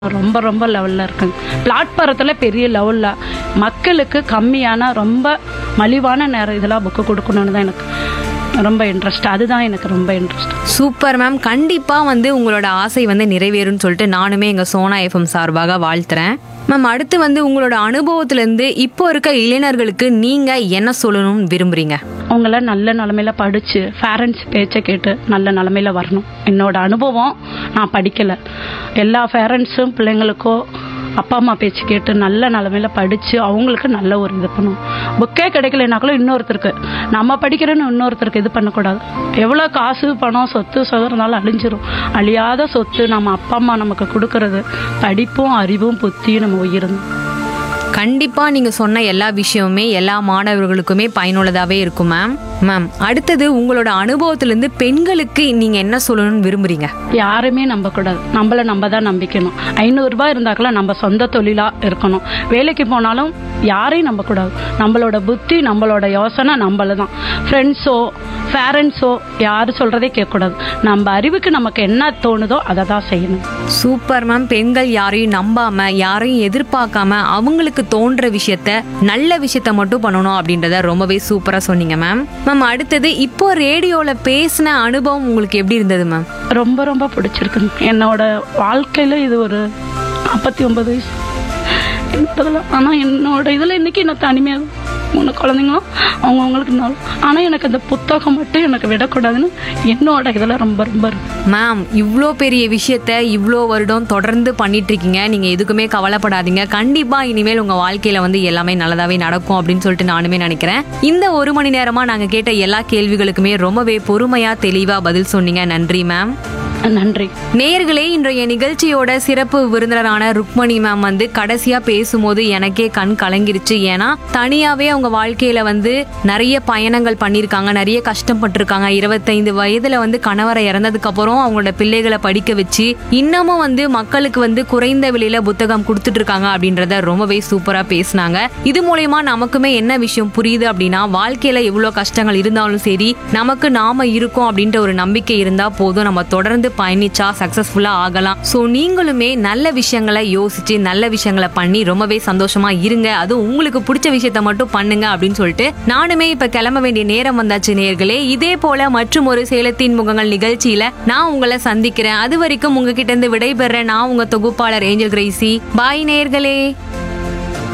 ரொம்ப ரொம்ப லெவலில் இருக்குங்க பிளாட்பாரத்தில் பெரிய லெவலில் மக்களுக்கு கம்மியான ரொம்ப மலிவான நேரம் இதெல்லாம் புக்கு கொடுக்கணுன்னு தான் எனக்கு ரொம்ப இன்ட்ரெஸ்ட் அதுதான் எனக்கு ரொம்ப இன்ட்ரெஸ்ட் சூப்பர் மேம் கண்டிப்பா வந்து உங்களோட ஆசை வந்து நிறைவேறும்னு சொல்லிட்டு நானுமே எங்க சோனா எஃப்எம் சார்பாக வாழ்த்துறேன் மேம் அடுத்து வந்து உங்களோட அனுபவத்துல இருந்து இப்போ இருக்க இளைஞர்களுக்கு நீங்க என்ன சொல்லணும்னு விரும்புறீங்க அவங்கள நல்ல நிலமையில படித்து பேரண்ட்ஸ் பேச்சை கேட்டு நல்ல நிலமையில வரணும் என்னோட அனுபவம் நான் படிக்கலை எல்லா பேரண்ட்ஸும் பிள்ளைங்களுக்கோ அப்பா அம்மா பேச்சு கேட்டு நல்ல நிலமையில படித்து அவங்களுக்கு நல்ல ஒரு இது பண்ணணும் புக்கே கிடைக்கலனாக்களும் இன்னொருத்தருக்கு நம்ம படிக்கிறேன்னு இன்னொருத்தருக்கு இது பண்ணக்கூடாது எவ்வளோ காசு பணம் சொத்து சொகம் இருந்தாலும் அழிஞ்சிரும் அழியாத சொத்து நம்ம அப்பா அம்மா நமக்கு கொடுக்கறது படிப்பும் அறிவும் புத்தியும் நம்ம உயிரும் கண்டிப்பா நீங்க சொன்ன எல்லா விஷயமுமே எல்லா மாணவர்களுக்குமே பயனுள்ளதாவே இருக்கும் மேம் மேம் அடுத்தது உங்களோட அனுபவத்திலிருந்து பெண்களுக்கு நீங்க என்ன சொல்லணும்னு விரும்புறீங்க யாருமே நம்பக்கூடாது நம்மள நம்ம தான் நம்பிக்கணும் ஐநூறுரூபா இருந்தாக்கெல்லாம் நம்ம சொந்த தொழிலாக இருக்கணும் வேலைக்கு போனாலும் யாரையும் நம்பக்கூடாது நம்மளோட புத்தி நம்மளோட யோசனை நம்மள தான் ஃப்ரெண்ட்ஸோ பேரண்ட்ஸோ யார் சொல்கிறதே கேட்கக்கூடாது நம்ம அறிவுக்கு நமக்கு என்ன தோணுதோ அதை தான் செய்யணும் சூப்பர் மேம் பெண்கள் யாரையும் நம்பாம யாரையும் எதிர்பார்க்காம அவங்களுக்கு தோன்ற விஷயத்த நல்ல விஷயத்த மட்டும் பண்ணணும் அப்படின்றத ரொம்பவே சூப்பரா சொன்னீங்க மேம் மேம் அடுத்தது இப்போ ரேடியோல பேசின அனுபவம் உங்களுக்கு எப்படி இருந்தது மேம் ரொம்ப ரொம்ப பிடிச்சிருக்கு என்னோட வாழ்க்கையில் இது ஒரு நாற்பத்தி ஒன்பது வயசு என்னோடதுல ஆனால் என்னோட இதில் இன்னைக்கு நான் தனிமையாக மூணு குழந்தைங்களும் அவங்கவுங்களுக்கு நாள் ஆனால் எனக்கு அந்த புத்தகம் மட்டும் எனக்கு விடக்கூடாதுன்னு என்னோட இதில் ரொம்ப ரொம்ப இருக்கு மேம் இவ்வளோ பெரிய விஷயத்த இவ்வளோ வருடம் தொடர்ந்து பண்ணிட்டு இருக்கீங்க நீங்க எதுக்குமே கவலைப்படாதீங்க கண்டிப்பா இனிமேல் உங்க வாழ்க்கையில வந்து எல்லாமே நல்லதாவே நடக்கும் அப்படின்னு சொல்லிட்டு நானுமே நினைக்கிறேன் இந்த ஒரு மணி நேரமா நாங்க கேட்ட எல்லா கேள்விகளுக்குமே ரொம்பவே பொறுமையா தெளிவா பதில் சொன்னீங்க நன்றி மேம் நன்றி நேயர்களே இன்றைய நிகழ்ச்சியோட சிறப்பு விருந்தினரான ருக்மணி மேம் வந்து கடைசியா பேசும்போது எனக்கே கண் கலங்கிருச்சு ஏன்னா தனியாவே அவங்க வாழ்க்கையில வந்து நிறைய பயணங்கள் பண்ணியிருக்காங்க நிறைய கஷ்டப்பட்டிருக்காங்க இருபத்தைந்து வயதுல வந்து கணவரை இறந்ததுக்கு அப்புறம் அவங்களோட பிள்ளைகளை படிக்க வச்சு இன்னமும் வந்து மக்களுக்கு வந்து குறைந்த விலையில புத்தகம் கொடுத்துட்டு இருக்காங்க அப்படின்றத ரொம்பவே சூப்பரா பேசினாங்க இது மூலயமா நமக்குமே என்ன விஷயம் புரியுது அப்படின்னா வாழ்க்கையில எவ்வளவு கஷ்டங்கள் இருந்தாலும் சரி நமக்கு நாம இருக்கோம் அப்படின்ற ஒரு நம்பிக்கை இருந்தா போதும் நம்ம தொடர்ந்து பயணிச்சா சக்சஸ்ஃபுல்லா ஆகலாம் சோ நீங்களுமே நல்ல விஷயங்களை யோசிச்சு நல்ல விஷயங்களை பண்ணி ரொம்பவே சந்தோஷமா இருங்க அதுவும் உங்களுக்கு பிடிச்ச விஷயத்த மட்டும் பண்ணுங்க அப்படின்னு சொல்லிட்டு நானுமே இப்ப கிளம்ப வேண்டிய நேரம் வந்தாச்சு நேர்களே இதே போல மற்றும் ஒரு சேலத்தின் முகங்கள் நிகழ்ச்சியில நான் உங்களை சந்திக்கிறேன் அது வரைக்கும் உங்ககிட்ட இருந்து விடைபெற நான் உங்க தொகுப்பாளர் ஏஞ்சல் கிரேசி பாய் நேர்களே